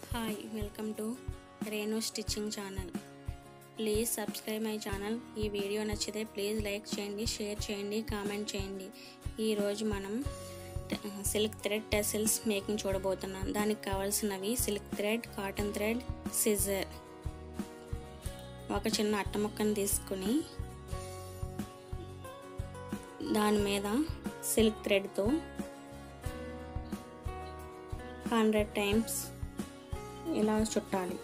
hi welcome to Renu stitching channel please subscribe my channel ఈ video నచ్చితే please like చేయండి share చేయండి comment చేయండి ఈరోజు మనం సిల్క్ థ్రెడ్ టెసిల్స్ మేకింగ్ చూడబోతున్నాం దానికి కావాల్సినవి silk thread cotton thread scissor ఒక చిన్న అట్ట ముక్కను తీసుకుని దాని మీద సిల్క్ థ్రెడ్తో హండ్రెడ్ టైమ్స్ ఇలా చుట్టాలి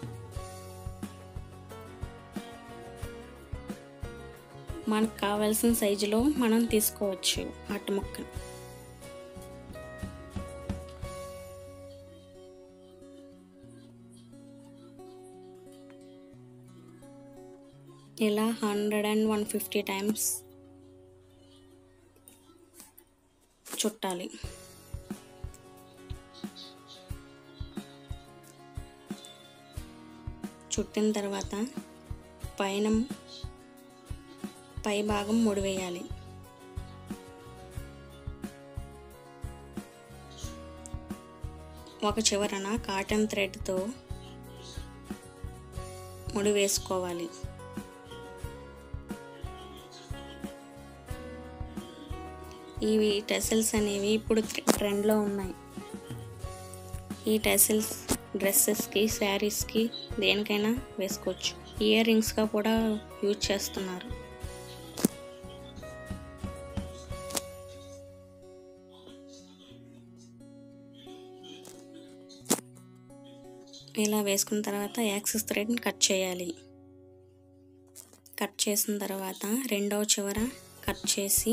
మనకు కావాల్సిన సైజులో మనం తీసుకోవచ్చు అట్ట ముక్కను ఇలా hundred and one fifty times చుట్టాలి చుట్టిన తర్వాత పైన పై భాగం ముడివేయాలి ఒక చివరన కాటన్ థ్రెడ్తో ముడి వేసుకోవాలి ఇవి టెసిల్స్ అనేవి ఇప్పుడు ట్రెండ్లో ఉన్నాయి ఈ టెసిల్స్ డ్రెస్సెస్కి శారీస్కి దేనికైనా వేసుకోవచ్చు ఇయర్ రింగ్స్గా కూడా యూజ్ చేస్తున్నారు ఇలా వేసుకున్న తర్వాత యాక్సెస్ థ్రెడ్ని కట్ చేయాలి కట్ చేసిన తర్వాత రెండవ చివర కట్ చేసి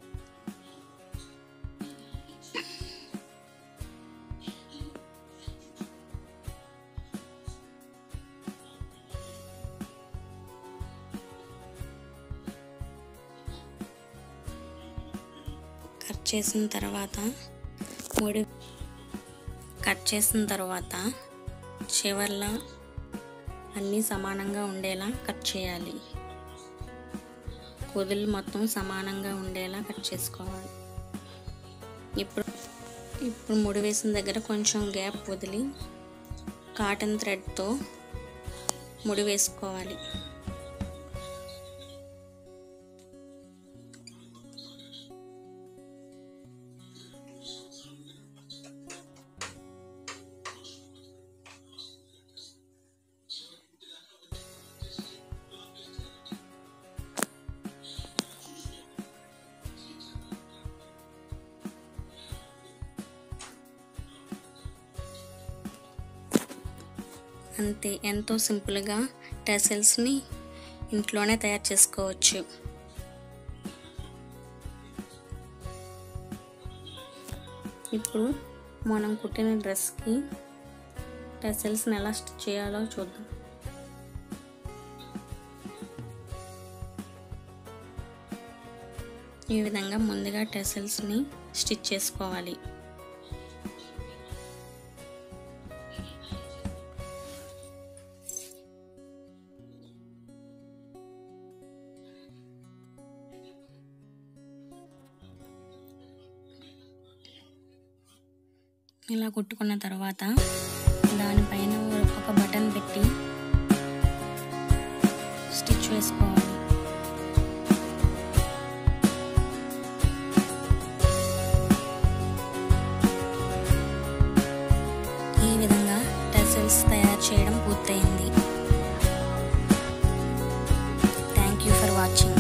కట్ చేసిన తర్వాత ముడి కట్ చేసిన తర్వాత చివర్లో అన్నీ సమానంగా ఉండేలా కట్ చేయాలి కుదులు మొత్తం సమానంగా ఉండేలా కట్ చేసుకోవాలి ఇప్పుడు ఇప్పుడు ముడి వేసిన దగ్గర కొంచెం గ్యాప్ వదిలి కాటన్ థ్రెడ్తో ముడి వేసుకోవాలి అంతే ఎంతో సింపుల్గా టెసల్స్ని ఇంట్లోనే తయారు చేసుకోవచ్చు ఇప్పుడు మనం కుట్టిన డ్రెస్కి టెసల్స్ని ఎలా స్టిచ్ చేయాలో చూద్దాం ఈ విధంగా ముందుగా టెసల్స్ని స్టిచ్ చేసుకోవాలి ఇలా కుట్టుకున్న తర్వాత దానిపైన ఒక బటన్ పెట్టి స్టిచ్ వేసుకోవాలి ఈ విధంగా టెసల్స్ తయారు చేయడం పూర్తయింది థ్యాంక్ యూ ఫర్ వాచింగ్